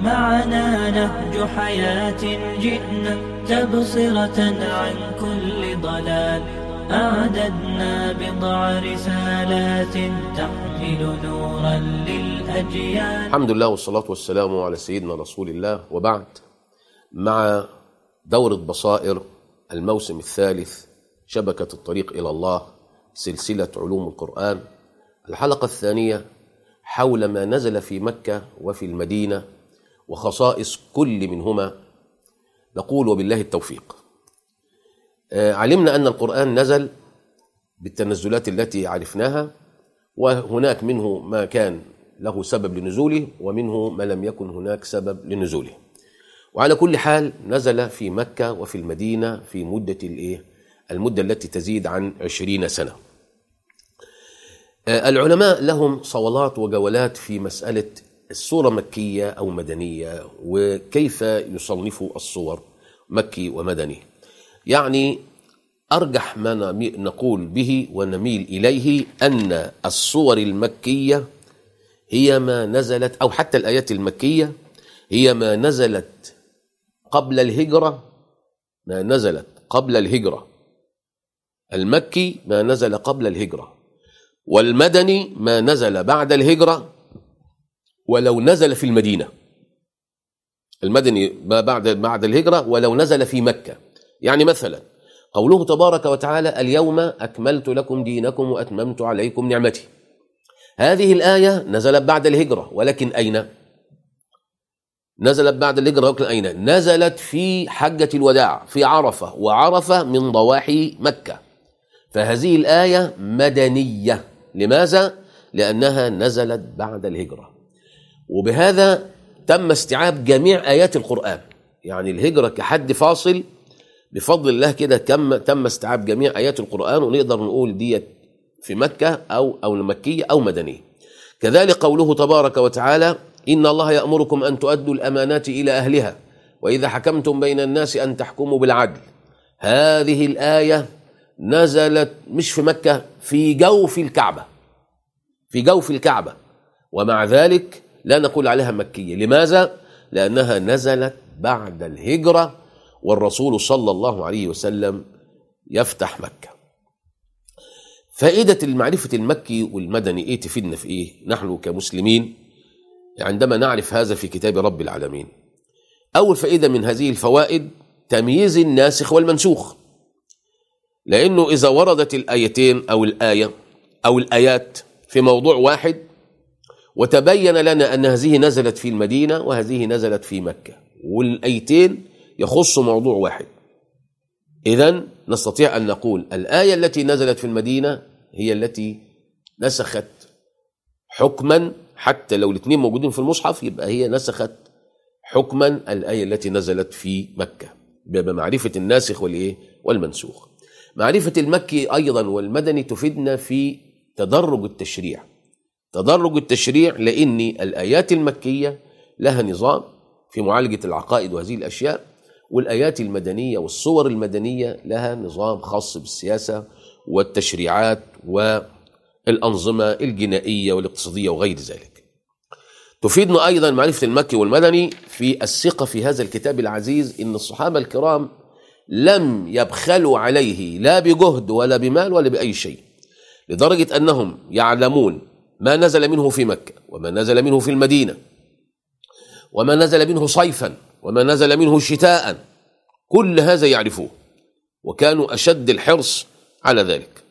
معنا نهج حياة جئنا تبصرة عن كل ضلال أعددنا بضع رسالات تحمل نورا للأجيال الحمد لله والصلاة والسلام على سيدنا رسول الله وبعد مع دورة بصائر الموسم الثالث شبكة الطريق إلى الله سلسلة علوم القرآن الحلقة الثانية حول ما نزل في مكة وفي المدينة وخصائص كل منهما نقول وبالله التوفيق آه، علمنا أن القرآن نزل بالتنزلات التي عرفناها وهناك منه ما كان له سبب لنزوله ومنه ما لم يكن هناك سبب لنزوله وعلى كل حال نزل في مكة وفي المدينة في مدة الإيه؟ المدة التي تزيد عن عشرين سنة آه، العلماء لهم صولات وجولات في مسألة الصورة مكية أو مدنية وكيف يصنفوا الصور مكي ومدني يعني أرجح ما نمي- نقول به ونميل إليه أن الصور المكية هي ما نزلت أو حتى الآيات المكية هي ما نزلت قبل الهجرة ما نزلت قبل الهجرة المكي ما نزل قبل الهجرة والمدني ما نزل بعد الهجرة ولو نزل في المدينة المدني ما بعد بعد الهجرة ولو نزل في مكة يعني مثلا قوله تبارك وتعالى اليوم أكملت لكم دينكم وأتممت عليكم نعمتي هذه الآية نزلت بعد الهجرة ولكن أين؟ نزلت بعد الهجرة ولكن أين؟ نزلت في حجة الوداع في عرفة وعرفة من ضواحي مكة فهذه الآية مدنية لماذا؟ لأنها نزلت بعد الهجرة وبهذا تم استيعاب جميع آيات القرآن يعني الهجرة كحد فاصل بفضل الله كده كم تم استيعاب جميع آيات القرآن ونقدر نقول ديت في مكة أو أو مكية أو مدنية كذلك قوله تبارك وتعالى إن الله يأمركم أن تؤدوا الأمانات إلى أهلها وإذا حكمتم بين الناس أن تحكموا بالعدل هذه الآية نزلت مش في مكة في جوف الكعبة في جوف الكعبة ومع ذلك لا نقول عليها مكية لماذا؟ لأنها نزلت بعد الهجرة والرسول صلى الله عليه وسلم يفتح مكة فائدة المعرفة المكي والمدني إيه تفيدنا في إيه؟ نحن كمسلمين عندما نعرف هذا في كتاب رب العالمين أول فائدة من هذه الفوائد تمييز الناسخ والمنسوخ لأنه إذا وردت الآيتين أو الآية أو الآيات في موضوع واحد وتبين لنا أن هذه نزلت في المدينة وهذه نزلت في مكة والآيتين يخص موضوع واحد إذا نستطيع أن نقول الآية التي نزلت في المدينة هي التي نسخت حكما حتى لو الاثنين موجودين في المصحف يبقى هي نسخت حكما الآية التي نزلت في مكة بمعرفة الناسخ والإيه والمنسوخ معرفة المكي أيضا والمدني تفيدنا في تدرج التشريع تدرج التشريع لأن الآيات المكية لها نظام في معالجة العقائد وهذه الأشياء والآيات المدنية والصور المدنية لها نظام خاص بالسياسة والتشريعات والأنظمة الجنائية والاقتصادية وغير ذلك تفيدنا أيضا معرفة المكي والمدني في الثقة في هذا الكتاب العزيز إن الصحابة الكرام لم يبخلوا عليه لا بجهد ولا بمال ولا بأي شيء لدرجة أنهم يعلمون ما نزل منه في مكة وما نزل منه في المدينة وما نزل منه صيفا وما نزل منه شتاء كل هذا يعرفوه وكانوا أشد الحرص على ذلك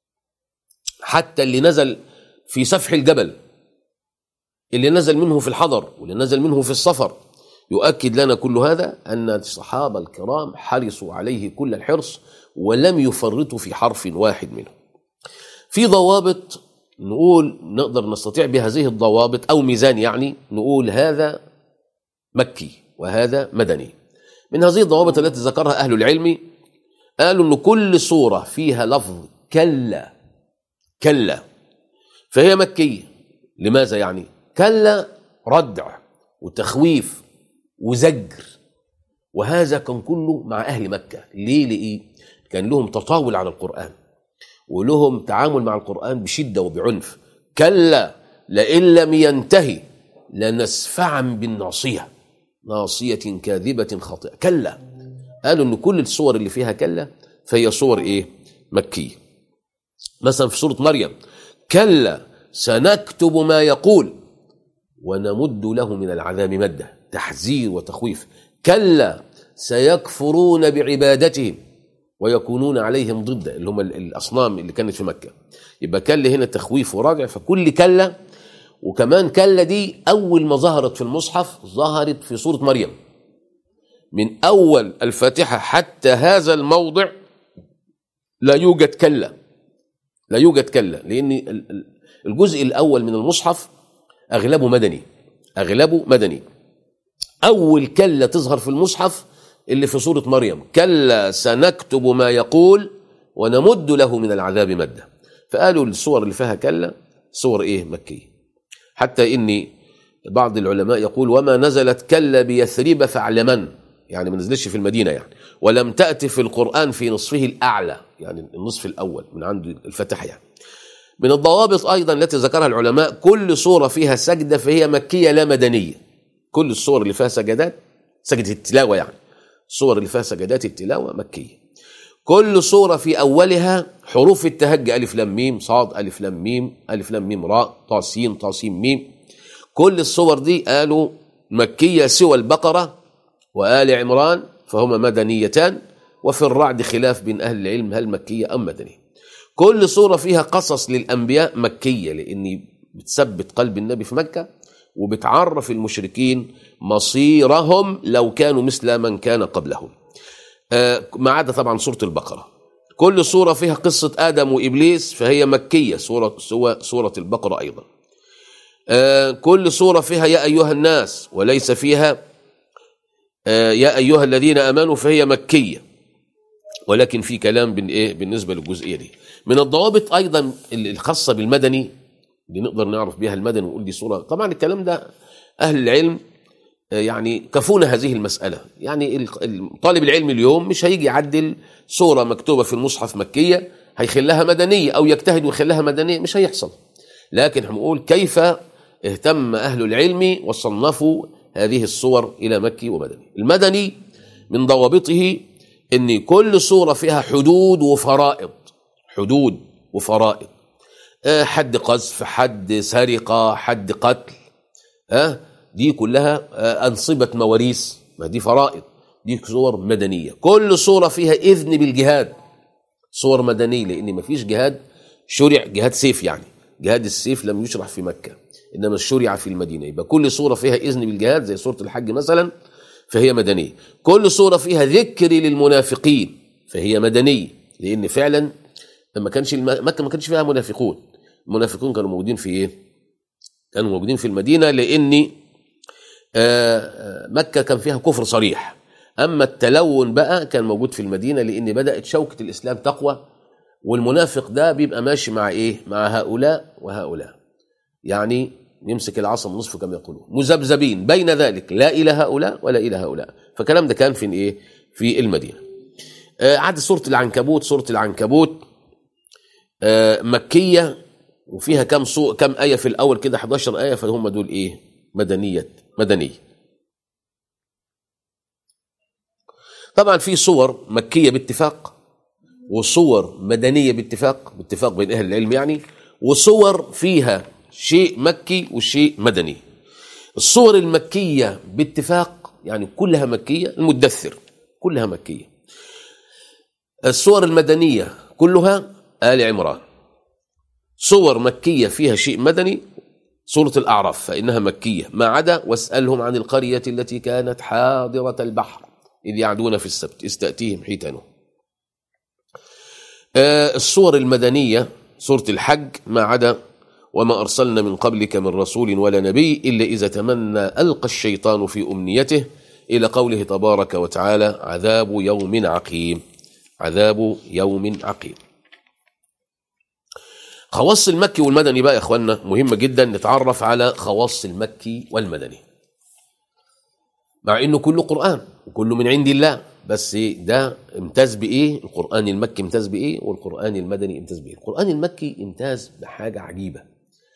حتى اللي نزل في سفح الجبل اللي نزل منه في الحضر واللي نزل منه في السفر يؤكد لنا كل هذا أن الصحابة الكرام حرصوا عليه كل الحرص ولم يفرطوا في حرف واحد منه في ضوابط نقول نقدر نستطيع بهذه الضوابط أو ميزان يعني نقول هذا مكي وهذا مدني من هذه الضوابط التي ذكرها أهل العلم قالوا أن كل صورة فيها لفظ كلا كلا فهي مكية لماذا يعني كلا ردع وتخويف وزجر وهذا كان كله مع أهل مكة ليه لإيه كان لهم تطاول على القرآن ولهم تعامل مع القرآن بشدة وبعنف كلا لئن لم ينتهي لنسفعا بالناصية ناصية كاذبة خاطئة كلا قالوا ان كل الصور اللي فيها كلا فهي صور ايه مكية مثلا في سورة مريم كلا سنكتب ما يقول ونمد له من العذاب مدة تحذير وتخويف كلا سيكفرون بعبادتهم ويكونون عليهم ضد اللي هم الأصنام اللي كانت في مكة يبقى كلا هنا تخويف وراجع فكل كلا وكمان كلا دي أول ما ظهرت في المصحف ظهرت في سورة مريم من أول الفاتحة حتى هذا الموضع لا يوجد كلا لا يوجد كلا لأن الجزء الأول من المصحف أغلبه مدني أغلبه مدني أول كلا تظهر في المصحف اللي في سورة مريم كلا سنكتب ما يقول ونمد له من العذاب مدا فقالوا الصور اللي فيها كلا صور إيه مكية حتى إني بعض العلماء يقول وما نزلت كلا بيثرب فاعلمن يعني ما نزلش في المدينة يعني ولم تأتي في القرآن في نصفه الأعلى يعني النصف الأول من عند الفتح يعني من الضوابط أيضا التي ذكرها العلماء كل صورة فيها سجدة فهي مكية لا مدنية كل الصور اللي فيها سجدات سجدة التلاوة يعني الصور اللي فيها سجدات التلاوة مكية كل صورة في أولها حروف التهجي ألف لام ميم صاد ألف لام ميم ألف لام ميم راء طاسين طاسين ميم كل الصور دي قالوا مكية سوى البقرة وآل عمران فهما مدنيتان وفي الرعد خلاف بين أهل العلم هل مكية أم مدنية كل صورة فيها قصص للأنبياء مكية لأن بتثبت قلب النبي في مكة وبتعرف المشركين مصيرهم لو كانوا مثل من كان قبلهم آه ما عدا طبعا سورة البقرة كل صورة فيها قصة آدم وإبليس فهي مكية سورة, سورة, سورة البقرة أيضا آه كل صورة فيها يا أيها الناس وليس فيها آه يا أيها الذين أمنوا فهي مكية ولكن في كلام بالنسبة للجزئية دي من الضوابط أيضا الخاصة بالمدني اللي نقدر نعرف بها المدني ونقول دي صورة طبعا الكلام ده أهل العلم يعني كفونا هذه المسألة يعني طالب العلم اليوم مش هيجي يعدل صورة مكتوبة في المصحف مكية هيخلها مدنية أو يجتهد ويخلها مدنية مش هيحصل لكن هنقول كيف اهتم أهل العلم وصنفوا هذه الصور إلى مكي ومدني المدني من ضوابطه أن كل صورة فيها حدود وفرائض حدود وفرائض حد قذف حد سرقة حد قتل ها دي كلها أنصبة مواريث ما دي فرائض دي صور مدنية كل صورة فيها إذن بالجهاد صور مدنية لأن ما فيش جهاد شرع جهاد سيف يعني جهاد السيف لم يشرع في مكة إنما شرع في المدينة يبقى كل صورة فيها إذن بالجهاد زي صورة الحج مثلا فهي مدنية كل صورة فيها ذكر للمنافقين فهي مدنية لأن فعلا ما كانش مكة ما كانش فيها منافقون المنافقون كانوا موجودين في إيه؟ كانوا موجودين في المدينة لأن مكة كان فيها كفر صريح أما التلون بقى كان موجود في المدينة لأن بدأت شوكة الإسلام تقوى والمنافق ده بيبقى ماشي مع إيه؟ مع هؤلاء وهؤلاء يعني يمسك العصا من نصفه كما يقولون مذبذبين بين ذلك لا إلى هؤلاء ولا إلى هؤلاء فالكلام ده كان في إيه؟ في المدينة آه عاد سورة العنكبوت سورة العنكبوت آه مكية وفيها كم سو كم آية في الأول كده 11 آية فهم دول إيه؟ مدنية مدنية طبعا في صور مكية باتفاق وصور مدنية باتفاق باتفاق بين أهل العلم يعني وصور فيها شيء مكي وشيء مدني الصور المكية باتفاق يعني كلها مكية المدثر كلها مكية الصور المدنية كلها آل عمران صور مكية فيها شيء مدني سورة الأعراف فإنها مكية ما عدا واسألهم عن القرية التي كانت حاضرة البحر إذ يعدون في السبت إذ تأتيهم حيتانهم آه الصور المدنية سورة الحج ما عدا وما أرسلنا من قبلك من رسول ولا نبي إلا إذا تمنى ألقى الشيطان في أمنيته إلى قوله تبارك وتعالى عذاب يوم عقيم عذاب يوم عقيم خواص المكي والمدني بقى يا اخوانا مهمه جدا نتعرف على خواص المكي والمدني مع انه كله قران وكله من عند الله بس ده امتاز بايه القران المكي امتاز بايه والقران المدني امتاز بايه القران المكي امتاز بحاجه عجيبه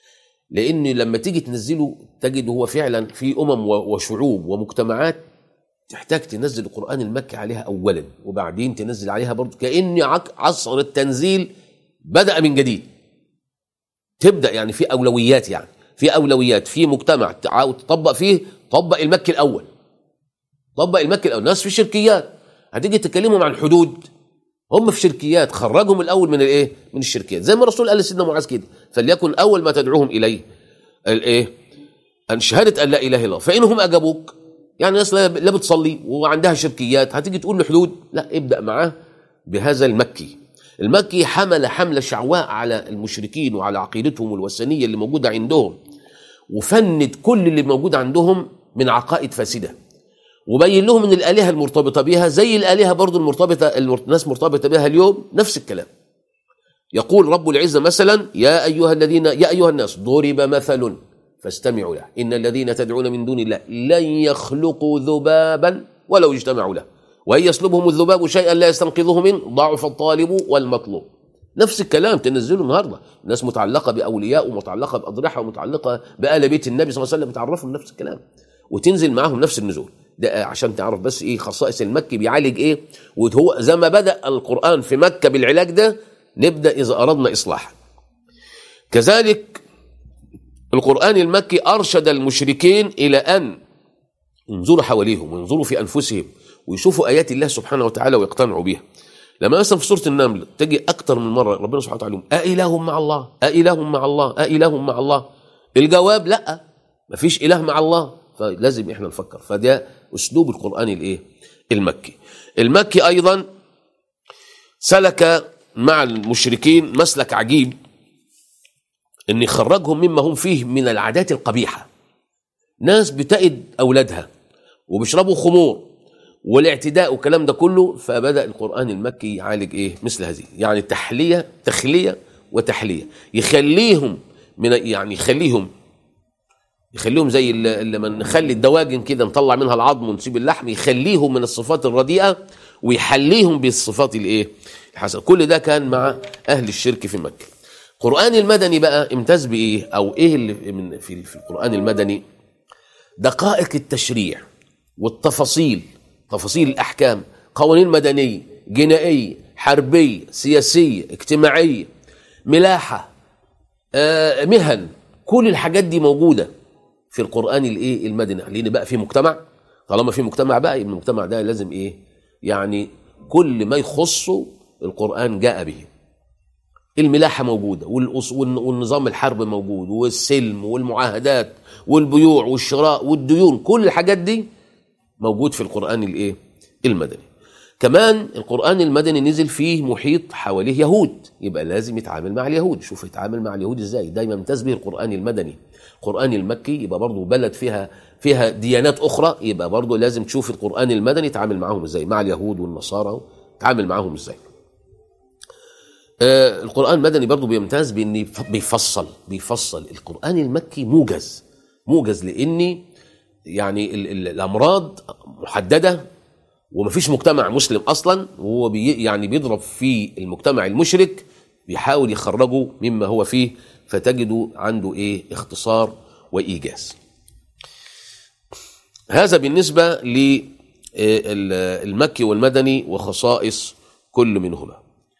لان لما تيجي تنزله تجد هو فعلا في امم و- وشعوب ومجتمعات تحتاج تنزل القران المكي عليها اولا وبعدين تنزل عليها برضه كان عك- عصر التنزيل بدا من جديد تبدا يعني في اولويات يعني في اولويات في مجتمع تعاو- تطبق فيه طبق المكي الاول طبق المكي الاول ناس في شركيات هتيجي تكلمهم عن حدود هم في شركيات خرجهم الاول من الايه من الشركيات زي ما الرسول قال لسيدنا معاذ كده فليكن اول ما تدعوهم اليه الايه ان شهاده ان لا اله الا الله فانهم اجابوك يعني ناس لا لا بتصلي وعندها شركيات هتيجي تقول له حدود لا ابدا معاه بهذا المكي المكي حمل حمله شعواء على المشركين وعلى عقيدتهم الوثنيه اللي موجوده عندهم وفند كل اللي موجود عندهم من عقائد فاسده وبين لهم ان الالهه المرتبطه بها زي الالهه برضو المرتبطه المر- الناس مرتبطه بها اليوم نفس الكلام يقول رب العزه مثلا يا ايها الذين يا ايها الناس ضرب مثل فاستمعوا له ان الذين تدعون من دون الله لن يخلقوا ذبابا ولو اجتمعوا له وان يسلبهم الذباب شيئا لا يستنقذه منه ضعف الطالب والمطلوب نفس الكلام تنزله النهارده الناس متعلقه باولياء ومتعلقه باضرحه ومتعلقه بال بيت النبي صلى الله عليه وسلم تعرفهم نفس الكلام وتنزل معاهم نفس النزول ده عشان تعرف بس ايه خصائص المكي بيعالج ايه وهو زي ما بدا القران في مكه بالعلاج ده نبدا اذا اردنا اصلاحا كذلك القران المكي ارشد المشركين الى ان ينظروا حواليهم وينظروا في انفسهم ويشوفوا ايات الله سبحانه وتعالى ويقتنعوا بها لما مثلا في سوره النمل تجي اكثر من مره ربنا سبحانه وتعالى يقول أإله مع الله أإله مع الله أإله مع الله الجواب لا مفيش اله مع الله فلازم احنا نفكر فده اسلوب القران الايه المكي المكي ايضا سلك مع المشركين مسلك عجيب ان يخرجهم مما هم فيه من العادات القبيحه ناس بتئد اولادها وبيشربوا خمور والاعتداء والكلام ده كله فبدا القران المكي يعالج ايه مثل هذه يعني تحليه تخليه وتحليه يخليهم من يعني يخليهم يخليهم زي اللي لما نخلي الدواجن كده نطلع منها العظم ونسيب اللحم يخليهم من الصفات الرديئه ويحليهم بالصفات الايه الحسنه كل ده كان مع اهل الشرك في مكه القران المدني بقى امتاز بايه او ايه اللي من في في القران المدني دقائق التشريع والتفاصيل تفاصيل الاحكام قوانين مدنيه جنائيه حربيه سياسيه اجتماعيه ملاحه آه، مهن كل الحاجات دي موجوده في القران الايه المدني لان بقى في مجتمع طالما في مجتمع بقى يبقى المجتمع ده لازم ايه يعني كل ما يخصه القران جاء به الملاحه موجوده والأص- والن- والنظام الحرب موجود والسلم والمعاهدات والبيوع والشراء والديون كل الحاجات دي موجود في القران الايه المدني كمان القران المدني نزل فيه محيط حواليه يهود يبقى لازم يتعامل مع اليهود شوف يتعامل مع اليهود ازاي دايما امتاز به القران المدني القران المكي يبقى برضه بلد فيها فيها ديانات اخرى يبقى برضه لازم تشوف القران المدني يتعامل معاهم ازاي مع اليهود والنصارى يتعامل معاهم ازاي آه القرآن المدني برضه بيمتاز بإن يف- بيفصل بيفصل القرآن المكي موجز موجز لأن يعني ال- ال- الأمراض محددة ومفيش مجتمع مسلم أصلا وهو بي يعني بيضرب في المجتمع المشرك بيحاول يخرجه مما هو فيه فتجده عنده إيه اختصار وإيجاز هذا بالنسبة للمكي والمدني وخصائص كل منهما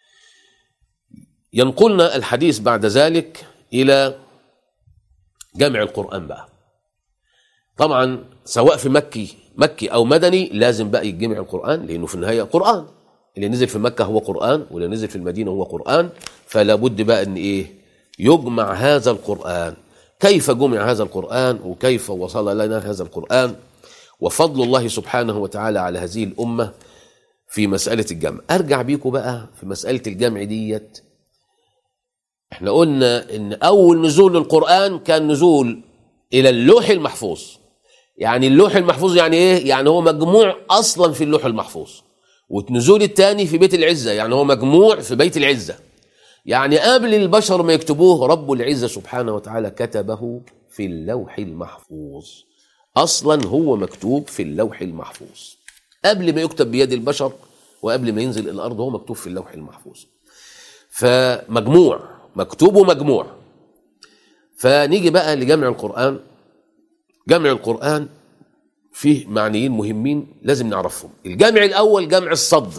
ينقلنا الحديث بعد ذلك الى جمع القران بقى طبعا سواء في مكي مكي او مدني لازم بقى يتجمع القران لانه في النهايه قران اللي نزل في مكه هو قران واللي نزل في المدينه هو قران فلا بد بقى ان ايه يجمع هذا القران كيف جمع هذا القران وكيف وصل لنا هذا القران وفضل الله سبحانه وتعالى على هذه الامه في مساله الجمع ارجع بيكم بقى في مساله الجمع ديت احنا قلنا ان اول نزول للقران كان نزول الى اللوح المحفوظ يعني اللوح المحفوظ يعني ايه يعني هو مجموع اصلا في اللوح المحفوظ والنزول الثاني في بيت العزه يعني هو مجموع في بيت العزه يعني قبل البشر ما يكتبوه رب العزه سبحانه وتعالى كتبه في اللوح المحفوظ اصلا هو مكتوب في اللوح المحفوظ قبل ما يكتب بيد البشر وقبل ما ينزل الارض هو مكتوب في اللوح المحفوظ فمجموع مكتوب ومجموع فنيجي بقى لجمع القرآن جمع القرآن فيه معنيين مهمين لازم نعرفهم الجمع الأول جمع الصدر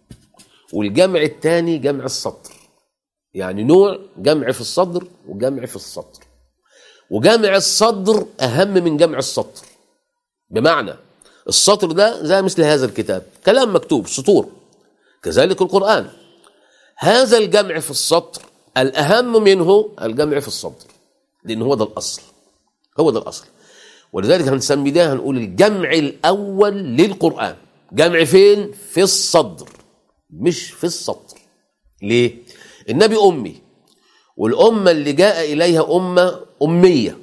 والجمع الثاني جمع السطر يعني نوع جمع في الصدر وجمع في السطر وجمع الصدر أهم من جمع السطر بمعنى السطر ده زي مثل هذا الكتاب كلام مكتوب سطور كذلك القرآن هذا الجمع في السطر الأهم منه الجمع في الصدر لأن هو ده الأصل هو ده الأصل ولذلك هنسمي ده هنقول الجمع الأول للقرآن جمع فين؟ في الصدر مش في السطر ليه؟ النبي أمي والأمة اللي جاء إليها أمة أمية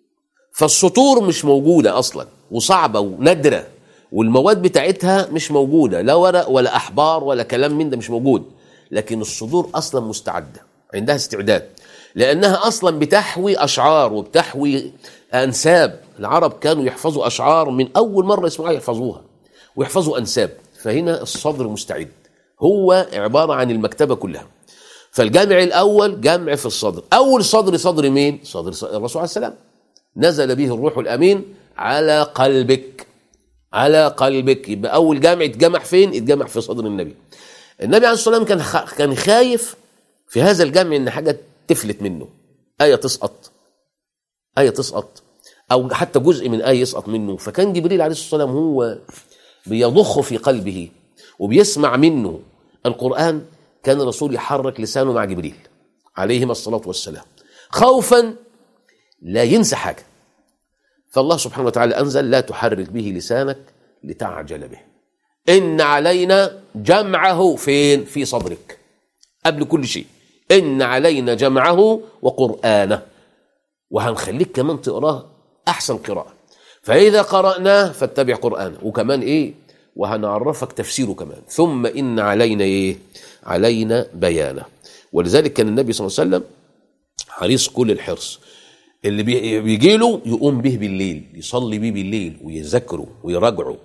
فالسطور مش موجودة أصلا وصعبة ونادرة والمواد بتاعتها مش موجودة لا ورق ولا أحبار ولا كلام من ده مش موجود لكن الصدور أصلا مستعدة عندها استعداد لأنها أصلا بتحوي أشعار وبتحوي أنساب العرب كانوا يحفظوا أشعار من أول مرة يسمعوها يحفظوها ويحفظوا أنساب فهنا الصدر مستعد هو عبارة عن المكتبة كلها فالجامع الأول جمع في الصدر أول صدر صدر مين؟ صدر الرسول عليه السلام نزل به الروح الأمين على قلبك على قلبك يبقى أول جامع اتجمع فين؟ اتجمع في صدر النبي النبي عليه الصلاة والسلام كان خ... كان خايف في هذا الجمع إن حاجة تفلت منه آية تسقط آية تسقط أو حتى جزء من آية يسقط منه فكان جبريل عليه الصلاة والسلام هو بيضخ في قلبه وبيسمع منه القرآن كان الرسول يحرك لسانه مع جبريل عليهما الصلاة والسلام خوفا لا ينسى حاجة فالله سبحانه وتعالى أنزل لا تحرك به لسانك لتعجل به إن علينا جمعه فين في صدرك قبل كل شيء إن علينا جمعه وقرآنه وهنخليك كمان تقراه أحسن قراءة فإذا قرأناه فاتبع قرآنه وكمان إيه وهنعرفك تفسيره كمان ثم إن علينا إيه علينا بيانه ولذلك كان النبي صلى الله عليه وسلم حريص كل الحرص اللي بيجي له يقوم به بالليل يصلي بيه بالليل ويذكره ويراجعه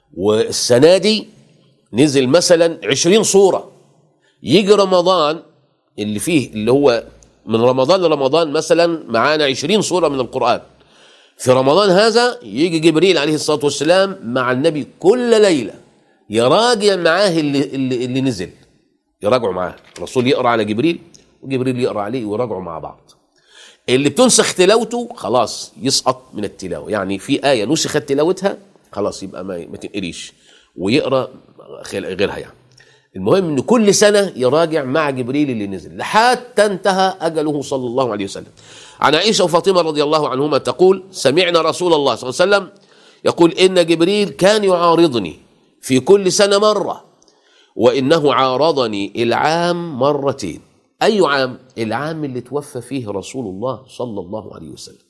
والسنة دي نزل مثلا عشرين صورة يجي رمضان اللي فيه اللي هو من رمضان لرمضان مثلا معانا عشرين صورة من القرآن في رمضان هذا يجي جبريل عليه الصلاة والسلام مع النبي كل ليلة يراجع معاه اللي, اللي, اللي نزل يراجعوا معاه الرسول يقرأ على جبريل وجبريل يقرأ عليه ويراجعوا مع بعض اللي بتنسخ تلاوته خلاص يسقط من التلاوة يعني في آية نسخت تلاوتها خلاص يبقى ما, ما تنقريش ويقرأ غيرها يعني المهم ان كل سنة يراجع مع جبريل اللي نزل لحتى انتهى أجله صلى الله عليه وسلم عن عائشة وفاطمة رضي الله عنهما تقول سمعنا رسول الله صلى الله عليه وسلم يقول إن جبريل كان يعارضني في كل سنة مرة وإنه عارضني العام مرتين أي عام؟ العام اللي توفى فيه رسول الله صلى الله عليه وسلم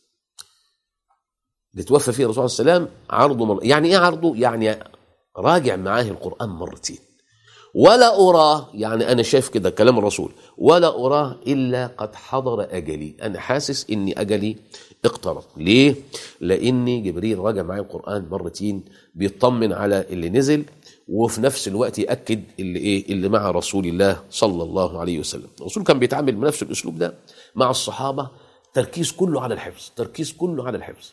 اللي توفى فيه الرسول صلى الله عليه وسلم عرضه مر... يعني إيه عرضه؟ يعني راجع معاه القرآن مرتين ولا أراه يعني أنا شايف كده كلام الرسول ولا أراه إلا قد حضر أجلي أنا حاسس إني أجلي اقترب ليه؟ لأن جبريل راجع معايا القرآن مرتين بيطمن على اللي نزل وفي نفس الوقت يأكد اللي إيه اللي مع رسول الله صلى الله عليه وسلم الرسول كان بيتعامل بنفس الأسلوب ده مع الصحابة تركيز كله على الحفظ تركيز كله على الحفظ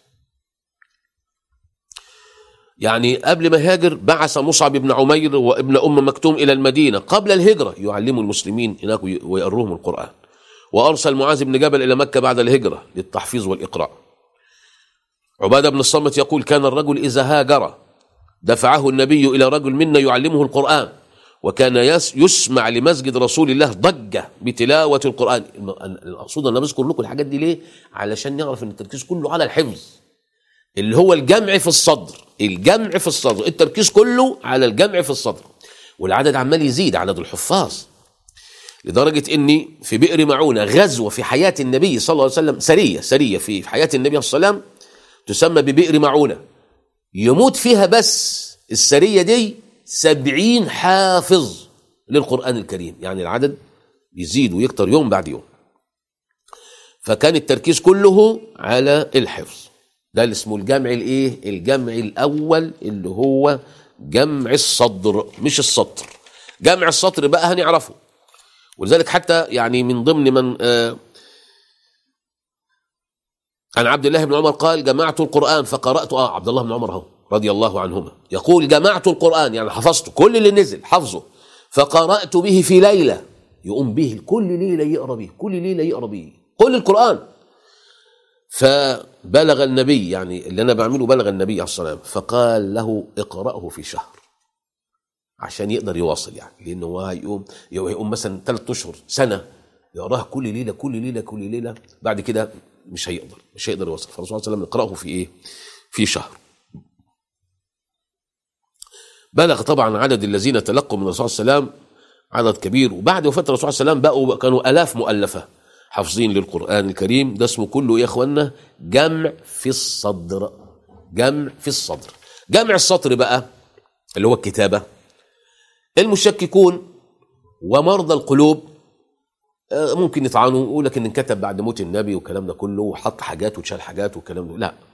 يعني قبل ما هاجر بعث مصعب بن عمير وابن أم مكتوم إلى المدينة قبل الهجرة يعلموا المسلمين هناك ويقروهم القرآن وأرسل معاذ بن جبل إلى مكة بعد الهجرة للتحفيظ والإقراء عبادة بن الصمت يقول كان الرجل إذا هاجر دفعه النبي إلى رجل منا يعلمه القرآن وكان يسمع لمسجد رسول الله ضجة بتلاوة القرآن المقصود أنا بذكر لكم الحاجات دي ليه علشان نعرف أن التركيز كله على الحفظ اللي هو الجمع في الصدر الجمع في الصدر التركيز كله على الجمع في الصدر والعدد عمال يزيد عدد الحفاظ لدرجة اني في بئر معونة غزوة في حياة النبي صلى الله عليه وسلم سرية سرية في حياة النبي صلى الله عليه وسلم تسمى ببئر معونة يموت فيها بس السرية دي سبعين حافظ للقرآن الكريم يعني العدد يزيد ويكتر يوم بعد يوم فكان التركيز كله على الحفظ ده اللي اسمه الجمع الايه الجمع الاول اللي هو جمع الصدر مش السطر جمع السطر بقى هنعرفه ولذلك حتى يعني من ضمن من آه عن عبد الله بن عمر قال جمعت القرآن فقرأت آه عبد الله بن عمر اهو رضي الله عنهما يقول جمعت القرآن يعني حفظته كل اللي نزل حفظه فقرأت به في ليلة يقوم به كل ليلة يقرأ به كل ليلة يقرأ به كل القرآن فبلغ النبي يعني اللي أنا بعمله بلغ النبي عليه الصلاة والسلام فقال له اقرأه في شهر عشان يقدر يواصل يعني لأنه هو هيقوم يقوم مثلا ثلاث أشهر سنة يقراها كل ليلة كل ليلة كل ليلة بعد كده مش هيقدر مش هيقدر يواصل فالرسول صلى الله عليه وسلم يقرأه في إيه؟ في شهر بلغ طبعا عدد الذين تلقوا من الرسول صلى الله عليه وسلم عدد كبير وبعد وفاه الرسول صلى الله عليه وسلم بقوا كانوا الاف مؤلفه حافظين للقران الكريم ده اسمه كله يا اخوانا جمع في الصدر جمع في الصدر جمع السطر بقى اللي هو الكتابه المشككون ومرضى القلوب آه، ممكن يطعنوا يقول لك ان انكتب بعد موت النبي والكلام ده كله وحط حاجات وشال حاجات والكلام ده لا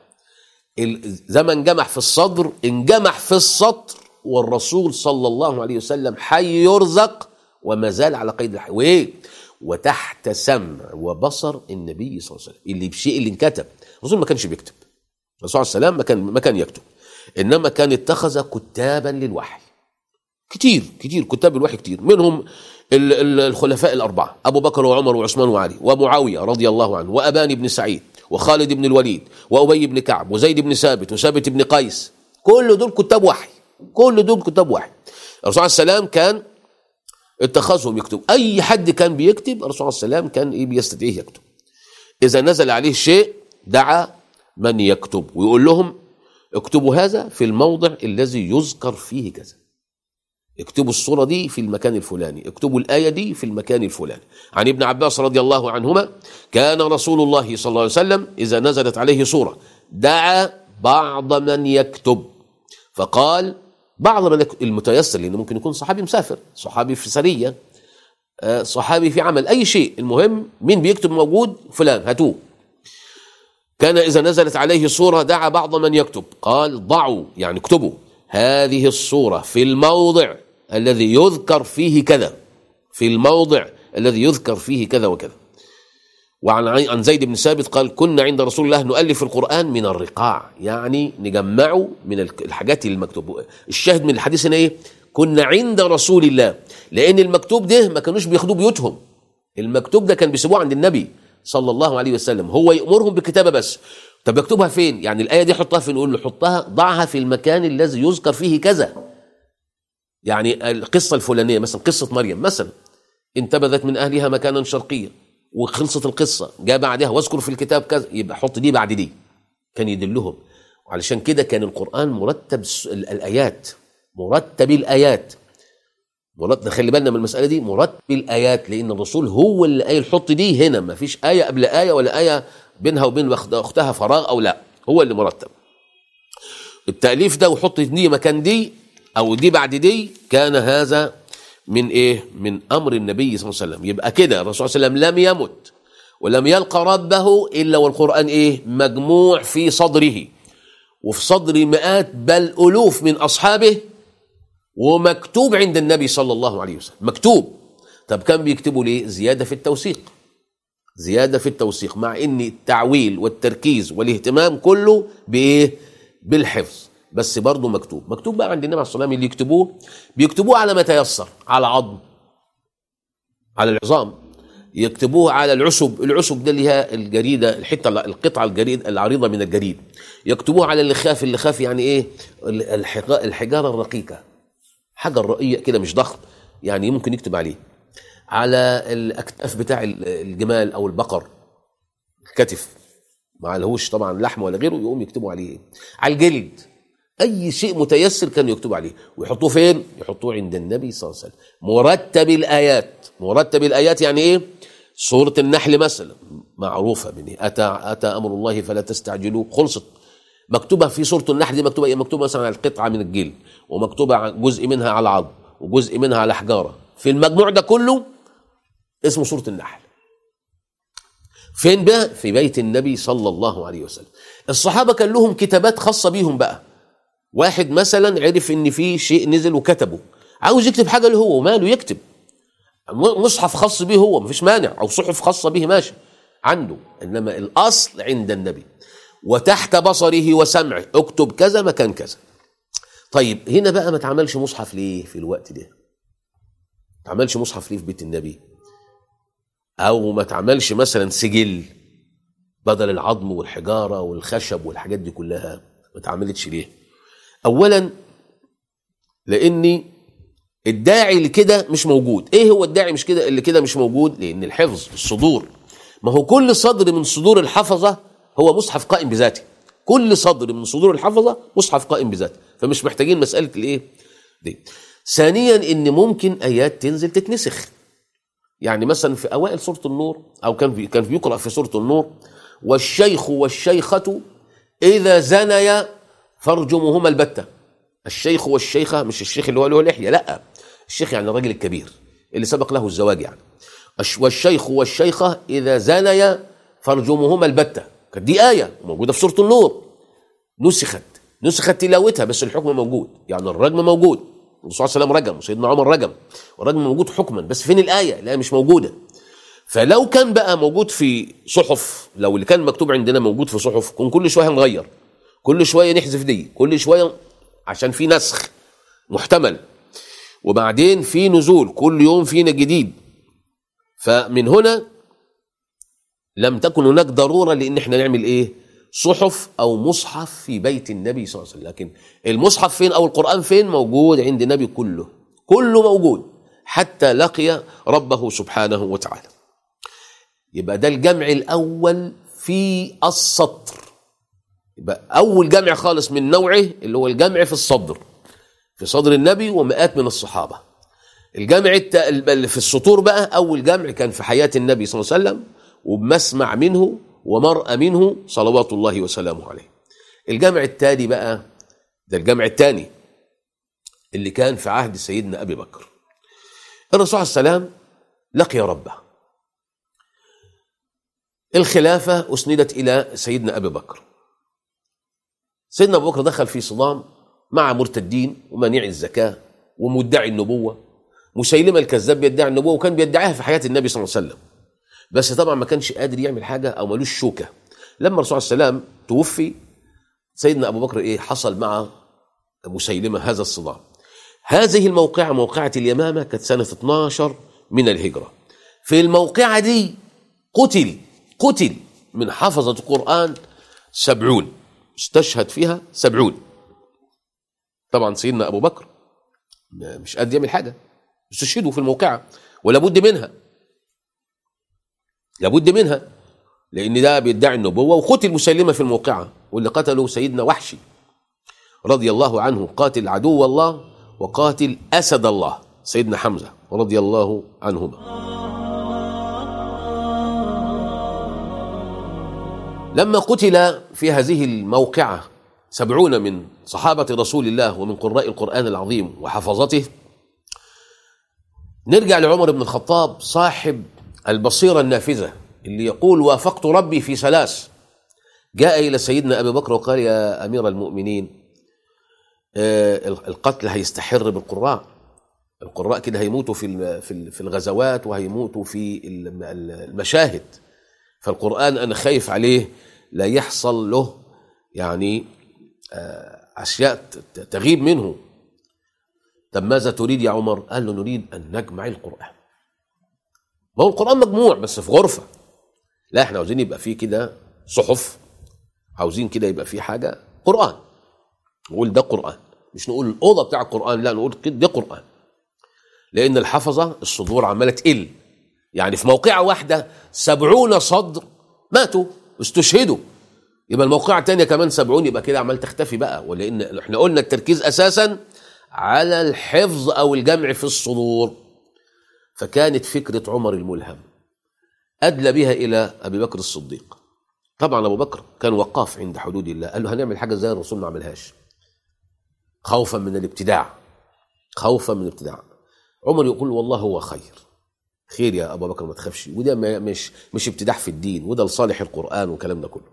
زمن جمع في الصدر انجمع في السطر والرسول صلى الله عليه وسلم حي يرزق وما زال على قيد الحياة وايه وتحت سمع وبصر النبي صلى الله عليه وسلم اللي بشيء اللي انكتب الرسول ما كانش بيكتب الرسول عليه السلام ما كان ما كان يكتب انما كان اتخذ كتابا للوحي كتير كتير كتاب الوحي كتير منهم ال- ال- الخلفاء الأربعة أبو بكر وعمر وعثمان وعلي ومعاوية رضي الله عنه وأبان بن سعيد وخالد بن الوليد وأبي بن كعب وزيد بن ثابت وثابت بن قيس كل دول كتاب وحي كل دول كتاب وحي الرسول عليه السلام كان اتخذهم يكتب أي حد كان بيكتب الرسول عليه السلام كان إيه بيستدعيه يكتب إذا نزل عليه شيء دعا من يكتب ويقول لهم اكتبوا هذا في الموضع الذي يذكر فيه كذا اكتبوا الصورة دي في المكان الفلاني اكتبوا الآية دي في المكان الفلاني عن ابن عباس رضي الله عنهما كان رسول الله صلى الله عليه وسلم إذا نزلت عليه صورة دعا بعض من يكتب فقال بعض من يكتب المتيسر لأنه ممكن يكون صحابي مسافر صحابي في سرية آه، صحابي في عمل أي شيء المهم مين بيكتب موجود فلان هاتوه كان إذا نزلت عليه صورة دعا بعض من يكتب قال ضعوا يعني اكتبوا هذه الصورة في الموضع الذي يذكر فيه كذا في الموضع الذي يذكر فيه كذا وكذا وعن عن زيد بن ثابت قال كنا عند رسول الله نؤلف القرآن من الرقاع يعني نجمعه من الحاجات المكتوبة الشاهد من الحديث هنا ايه كنا عند رسول الله لأن المكتوب ده ما كانوش بياخدوه بيوتهم المكتوب ده كان بيسيبوه عند النبي صلى الله عليه وسلم هو يأمرهم بالكتابة بس طب يكتبها فين يعني الآية دي حطها فين نقول له حطها ضعها في المكان الذي يذكر فيه كذا يعني القصة الفلانية مثلا قصة مريم مثلا انتبذت من أهلها مكانا شرقيا وخلصت القصة جاء بعدها واذكر في الكتاب كذا يبقى حط دي بعد دي كان يدلهم وعلشان كده كان القرآن مرتب الس- ال- الآيات مرتب الآيات مرتب خلي بالنا من المسألة دي مرتب الآيات لأن الرسول هو اللي قايل حط دي هنا ما فيش آية قبل آية ولا آية بينها وبين أخت- أختها فراغ أو لا هو اللي مرتب التأليف ده وحط دي مكان دي أو دي بعد دي كان هذا من إيه؟ من أمر النبي صلى الله عليه وسلم يبقى كده الرسول صلى الله عليه وسلم لم يمت ولم يلقى ربه إلا والقرآن إيه؟ مجموع في صدره وفي صدر مئات بل ألوف من أصحابه ومكتوب عند النبي صلى الله عليه وسلم مكتوب طب كان بيكتبوا ليه زيادة في التوثيق زيادة في التوثيق مع ان التعويل والتركيز والاهتمام كله بايه بالحفظ بس برضه مكتوب مكتوب بقى عند النبي عليه الصلاه والسلام اللي يكتبوه بيكتبوه على ما تيسر على عظم على العظام يكتبوه على العشب العشب ده اللي هي الجريده الحته القطعه الجريد العريضه من الجريد يكتبوه على اللخاف اللخاف يعني ايه الحجا- الحجاره الرقيقه حجر رقيق كده مش ضخم يعني ممكن يكتب عليه على الاكتاف بتاع الجمال او البقر الكتف ما لهوش طبعا لحم ولا غيره يقوم يكتبوا عليه على الجلد اي شيء متيسر كان يكتب عليه ويحطوه فين يحطوه عند النبي صلى الله عليه وسلم مرتب الايات مرتب الايات يعني ايه سوره النحل مثلا معروفه من إيه؟ اتى اتى امر الله فلا تستعجلوه خلصت مكتوبه في سوره النحل دي مكتوبه ايه مكتوبه مثلا على القطعه من الجلد ومكتوبه عن- جزء منها على عظم وجزء منها على حجاره في المجموع ده كله اسمه سوره النحل فين بقى في بيت النبي صلى الله عليه وسلم الصحابه كان لهم كتابات خاصه بيهم بقى واحد مثلا عرف ان في شيء نزل وكتبه عاوز يكتب حاجه له هو ماله يكتب م- مصحف خاص به هو مفيش مانع او صحف خاصه به ماشي عنده انما الاصل عند النبي وتحت بصره وسمعه اكتب كذا مكان كذا طيب هنا بقى ما تعملش مصحف ليه في الوقت ده ما تعملش مصحف ليه في بيت النبي او ما تعملش مثلا سجل بدل العظم والحجاره والخشب والحاجات دي كلها ما اتعملتش ليه اولا لاني الداعي لكده مش موجود ايه هو الداعي مش كده اللي كده مش موجود لان الحفظ الصدور ما هو كل صدر من صدور الحفظه هو مصحف قائم بذاته كل صدر من صدور الحفظه مصحف قائم بذاته فمش محتاجين مساله الايه دي ثانيا ان ممكن ايات تنزل تتنسخ يعني مثلا في اوائل سوره النور او كان في كان بيقرا في سوره النور والشيخ والشيخه اذا زنيا فارجمهما البته الشيخ والشيخه مش الشيخ اللي هو له لحيه لا الشيخ يعني الراجل الكبير اللي سبق له الزواج يعني الش- والشيخ والشيخه اذا زنيا فارجمهما البته كانت دي ايه موجوده في سوره النور نسخت نسخت تلاوتها بس الحكم موجود يعني الرجم موجود الرسول صلى الله عليه وسلم رجم وسيدنا عمر رجم والرجم موجود حكما بس فين الايه الايه مش موجوده فلو كان بقى موجود في صحف لو اللي كان مكتوب عندنا موجود في صحف كن كل شويه نغير كل شويه نحذف دي كل شويه عشان في نسخ محتمل وبعدين في نزول كل يوم فينا جديد فمن هنا لم تكن هناك ضروره لان احنا نعمل ايه صحف او مصحف في بيت النبي صلى الله عليه وسلم لكن المصحف فين او القران فين موجود عند النبي كله كله موجود حتى لقي ربه سبحانه وتعالى يبقى ده الجمع الاول في السطر يبقى اول جمع خالص من نوعه اللي هو الجمع في الصدر في صدر النبي ومئات من الصحابه الجمع الت- اللي في السطور بقى اول جمع كان في حياه النبي صلى الله عليه وسلم وبمسمع منه ومرأى منه صلوات الله وسلامه عليه الجمع الثاني بقى ده الجمع الثاني اللي كان في عهد سيدنا ابي بكر الرسول عليه السلام لقي ربه الخلافه اسندت الى سيدنا ابي بكر سيدنا ابو بكر دخل في صدام مع مرتدين ومانعي الزكاه ومدعي النبوه مسيلمه الكذاب بيدعي النبوه وكان بيدعيها في حياه النبي صلى الله عليه وسلم بس طبعا ما كانش قادر يعمل حاجه او ملوش شوكه لما الرسول عليه السلام توفي سيدنا ابو بكر ايه حصل مع مسيلمه هذا الصدام هذه الموقعه موقعه اليمامه كانت سنه 12 من الهجره في الموقعه دي قتل قتل من حفظه القران سبعون استشهد فيها سبعون طبعا سيدنا ابو بكر ما- مش قادر يعمل حاجه استشهدوا في الموقعه ولا بد منها لابد منها لان ده بيدعي النبوه وقتل مسلمه في الموقعه واللي قتله سيدنا وحشي رضي الله عنه قاتل عدو الله وقاتل اسد الله سيدنا حمزه رضي الله عنهما لما قتل في هذه الموقعه سبعون من صحابه رسول الله ومن قراء القران العظيم وحفظته نرجع لعمر بن الخطاب صاحب البصيرة النافذة اللي يقول وافقت ربي في ثلاث جاء إلى سيدنا أبي بكر وقال يا أمير المؤمنين آه، القتل هيستحر بالقراء القراء كده هيموتوا في ال- في ال- في الغزوات وهيموتوا في الم- المشاهد فالقرآن أنا خايف عليه لا يحصل له يعني آه، أشياء ت- تغيب منه طب ماذا تريد يا عمر؟ قال له نريد أن نجمع القرآن ما هو القرآن مجموع بس في غرفة لا احنا عاوزين يبقى فيه كده صحف عاوزين كده يبقى فيه حاجة قرآن نقول ده قرآن مش نقول الأوضة بتاع القرآن لا نقول كده ده قرآن لأن الحفظة الصدور عمالة تقل يعني في موقعة واحدة سبعون صدر ماتوا استشهدوا يبقى الموقعة الثانية كمان سبعون يبقى كده عمال تختفي بقى ولأن احنا قلنا التركيز أساسا على الحفظ أو الجمع في الصدور فكانت فكرة عمر الملهم أدلى بها إلى أبي بكر الصديق طبعا أبو بكر كان وقاف عند حدود الله قال له هنعمل حاجة زي الرسول ما عملهاش خوفا من الابتداع خوفا من الابتداع عمر يقول والله هو خير خير يا ابو بكر ما تخافش وده ما- مش مش ابتداع في الدين وده لصالح القران والكلام ده كله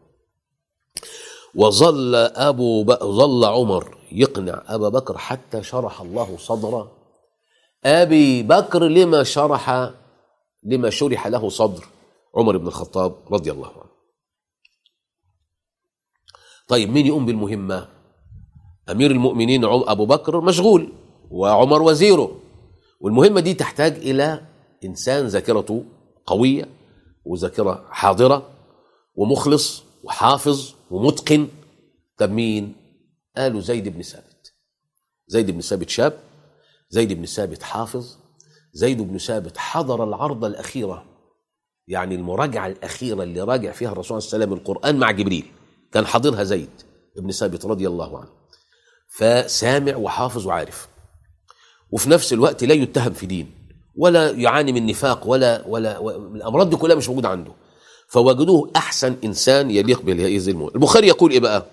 وظل ابو ب... ظل عمر يقنع ابا بكر حتى شرح الله صدر ابي بكر لما شرح لما شرح له صدر عمر بن الخطاب رضي الله عنه طيب مين يقوم بالمهمة أمير المؤمنين عم- أبو بكر مشغول وعمر وزيره والمهمة دي تحتاج إلى إنسان ذاكرته قوية وذاكرة حاضرة ومخلص وحافظ ومتقن طب مين؟ قالوا زيد بن ثابت زيد بن ثابت شاب زيد بن ثابت حافظ زيد بن ثابت حضر العرضة الأخيرة يعني المراجعة الأخيرة اللي راجع فيها الرسول صلى الله عليه وسلم القرآن مع جبريل كان حاضرها زيد بن ثابت رضي الله عنه فسامع وحافظ وعارف وفي نفس الوقت لا يتهم في دين ولا يعاني من نفاق ولا ولا و- الامراض دي كلها مش موجوده عنده فوجدوه احسن انسان يليق بهذه المؤمن البخاري يقول ايه بقى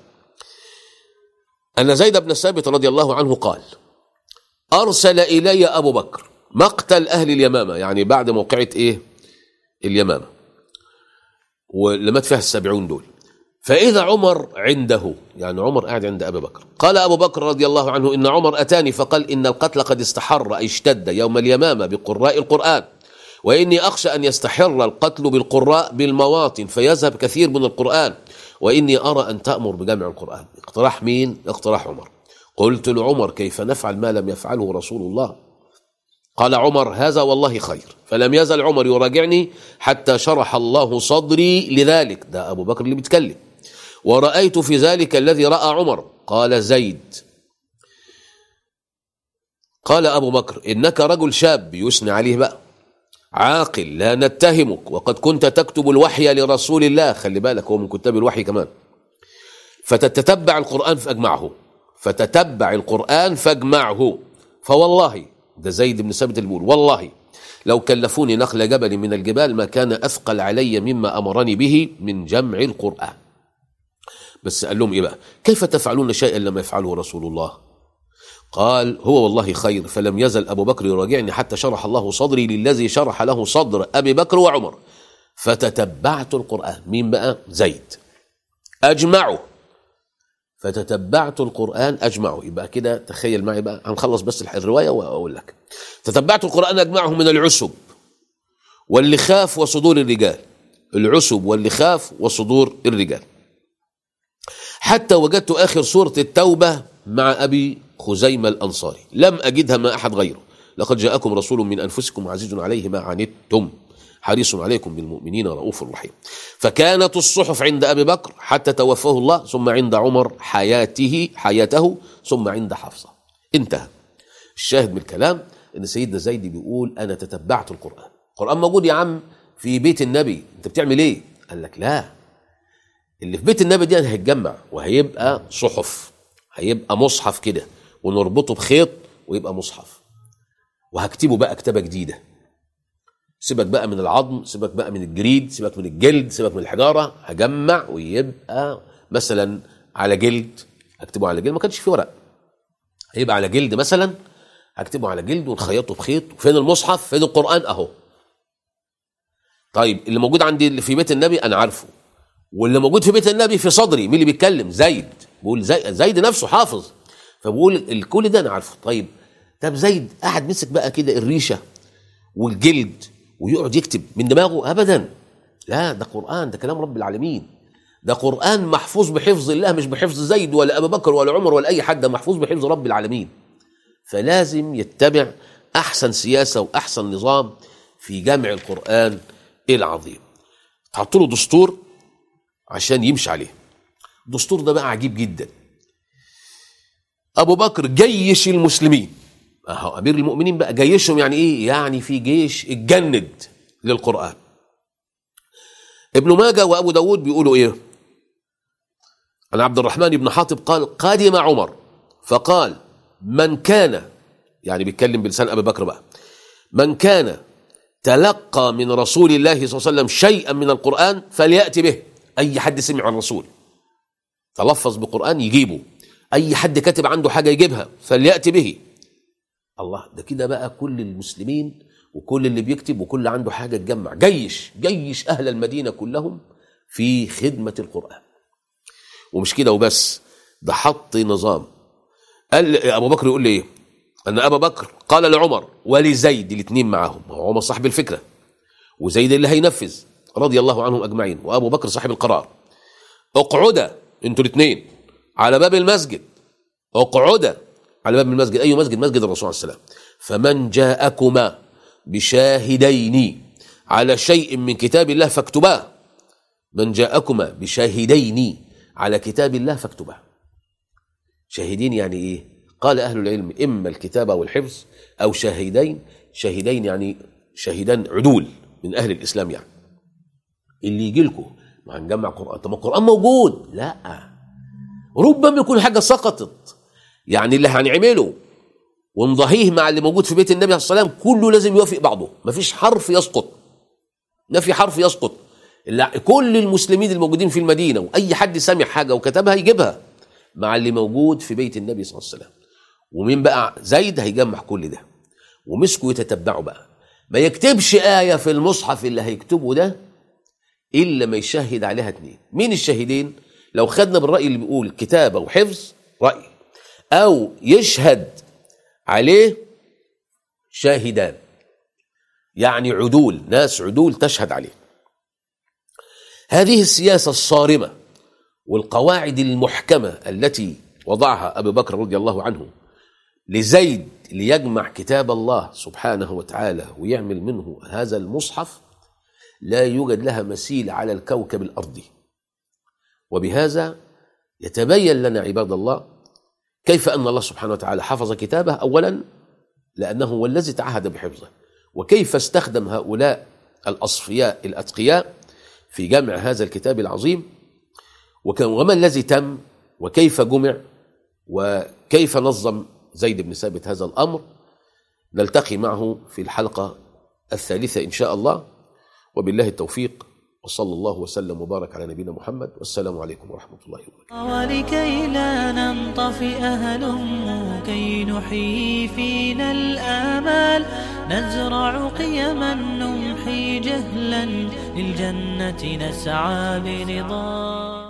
ان زيد بن ثابت رضي الله عنه قال ارسل الي ابو بكر مقتل اهل اليمامه يعني بعد موقعه ايه اليمامه واللي مات فيها السبعون دول فإذا عمر عنده يعني عمر قاعد عند أبي بكر قال أبو بكر رضي الله عنه إن عمر أتاني فقال إن القتل قد استحر أي اشتد يوم اليمامة بقراء القرآن وإني أخشى أن يستحر القتل بالقراء بالمواطن فيذهب كثير من القرآن وإني أرى أن تأمر بجمع القرآن اقتراح مين؟ اقتراح عمر قلت لعمر كيف نفعل ما لم يفعله رسول الله قال عمر هذا والله خير فلم يزل عمر يراجعني حتى شرح الله صدري لذلك ده أبو بكر اللي بيتكلم ورأيت في ذلك الذي رأى عمر قال زيد قال أبو بكر إنك رجل شاب يثني عليه بقى عاقل لا نتهمك وقد كنت تكتب الوحي لرسول الله خلي بالك هو من كتاب الوحي كمان فتتتبع القرآن فأجمعه فتتبع القرآن فاجمعه فوالله ده زيد بن ثابت اللي بيقول والله لو كلفوني نقل جبل من الجبال ما كان أثقل علي مما أمرني به من جمع القرآن بس قال لهم إيه بقى كيف تفعلون شيئا لما يفعله رسول الله قال هو والله خير فلم يزل أبو بكر يراجعني حتى شرح الله صدري للذي شرح له صدر أبي بكر وعمر فتتبعت القرآن مين بقى زيد أجمعه فتتبعت القرآن أجمعه يبقى كده تخيل معي بقى هنخلص بس الرواية وأقول لك تتبعت القرآن أجمعه من العسب واللخاف وصدور الرجال العسب واللخاف وصدور الرجال حتى وجدت آخر سورة التوبة مع أبي خزيمة الأنصاري لم أجدها مع أحد غيره لقد جاءكم رسول من أنفسكم عزيز عليه ما عنتم حريص عليكم بالمؤمنين رؤوف رحيم فكانت الصحف عند أبي بكر حتى توفاه الله ثم عند عمر حياته حياته ثم عند حفصة انتهى الشاهد من الكلام ان سيدنا زيد بيقول انا تتبعت القران القران موجود يا عم في بيت النبي انت بتعمل ايه قال لك لا اللي في بيت النبي دي هيتجمع وهيبقى صحف هيبقى مصحف كده ونربطه بخيط ويبقى مصحف وهكتبه بقى كتابه جديده سيبك بقى من العظم سيبك بقى من الجريد سيبك من الجلد سيبك من الحجاره هجمع ويبقى مثلا على جلد هكتبه على جلد ما كانش في ورق هيبقى على جلد مثلا هكتبه على جلد ونخيطه بخيط فين المصحف فين القران اهو طيب اللي موجود عندي اللي في بيت النبي انا عارفه واللي موجود في بيت النبي في صدري مين اللي بيتكلم زيد بيقول زي زيد نفسه حافظ فبقول الكل ده انا عارفه طيب طب زيد قاعد مسك بقى كده الريشه والجلد ويقعد يكتب من دماغه ابدا لا ده قران ده كلام رب العالمين ده قران محفوظ بحفظ الله مش بحفظ زيد ولا ابو بكر ولا عمر ولا اي حد ده محفوظ بحفظ رب العالمين فلازم يتبع احسن سياسه واحسن نظام في جمع القران العظيم تحط له دستور عشان يمشي عليه الدستور ده بقى عجيب جدا ابو بكر جيش المسلمين اهو امير المؤمنين بقى جيشهم يعني ايه يعني في جيش اتجند للقران ابن ماجه وابو داود بيقولوا ايه عن عبد الرحمن بن حاطب قال قدم عمر فقال من كان يعني بيتكلم بلسان ابي بكر بقى من كان تلقى من رسول الله صلى الله عليه وسلم شيئا من القران فلياتي به اي حد سمع عن الرسول تلفظ بقران يجيبه اي حد كاتب عنده حاجه يجيبها فلياتي به الله ده كده بقى كل المسلمين وكل اللي بيكتب وكل اللي عنده حاجه تجمع جيش جيش اهل المدينه كلهم في خدمه القران ومش كده وبس ده حط نظام قال ابو بكر يقول لي ايه ان ابا بكر قال لعمر ولزيد الاثنين معاهم هو عمر صاحب الفكره وزيد اللي هينفذ رضي الله عنهم اجمعين وابو بكر صاحب القرار اقعدا انتوا الاثنين على باب المسجد اقعدا على باب المسجد اي مسجد مسجد الرسول عليه السلام فمن جاءكما بشاهدين على شيء من كتاب الله فاكتباه من جاءكما بشاهدين على كتاب الله فاكتباه شاهدين يعني ايه قال اهل العلم اما الكتابه والحفظ او شاهدين شاهدين يعني شاهدان عدول من اهل الاسلام يعني اللي يجي لكم ما هنجمع قران طب ما القران موجود لا ربما يكون حاجه سقطت يعني اللي هنعمله ونضحيه مع اللي موجود في بيت النبي صلى الله عليه وسلم كله لازم يوافق بعضه مفيش حرف يسقط ما في حرف يسقط لا كل المسلمين الموجودين في المدينه واي حد سمع حاجه وكتبها يجيبها مع اللي موجود في بيت النبي صلى الله عليه وسلم ومين بقى زيد هيجمع كل ده ومسكوا يتتبعوا بقى ما يكتبش آية في المصحف اللي هيكتبه ده إلا ما يشهد عليها اتنين مين الشاهدين لو خدنا بالرأي اللي بيقول كتابة وحفظ رأي أو يشهد عليه شاهدان يعني عدول ناس عدول تشهد عليه هذه السياسة الصارمة والقواعد المحكمة التي وضعها أبو بكر رضي الله عنه لزيد ليجمع كتاب الله سبحانه وتعالى ويعمل منه هذا المصحف لا يوجد لها مثيل على الكوكب الأرضي وبهذا يتبين لنا عباد الله كيف أن الله سبحانه وتعالى حفظ كتابه أولا لأنه هو الذي تعهد بحفظه وكيف استخدم هؤلاء الأصفياء الأتقياء في جمع هذا الكتاب العظيم وكان وما الذي تم وكيف جمع وكيف نظم زيد بن ثابت هذا الأمر نلتقي معه في الحلقة الثالثة إن شاء الله وبالله التوفيق وصلى الله وسلم وبارك على نبينا محمد والسلام عليكم ورحمة الله وبركاته ولكي لا ننطفئ هلم كي نحيي فينا الآمال نزرع قيما نمحي جهلا للجنة نسعى برضا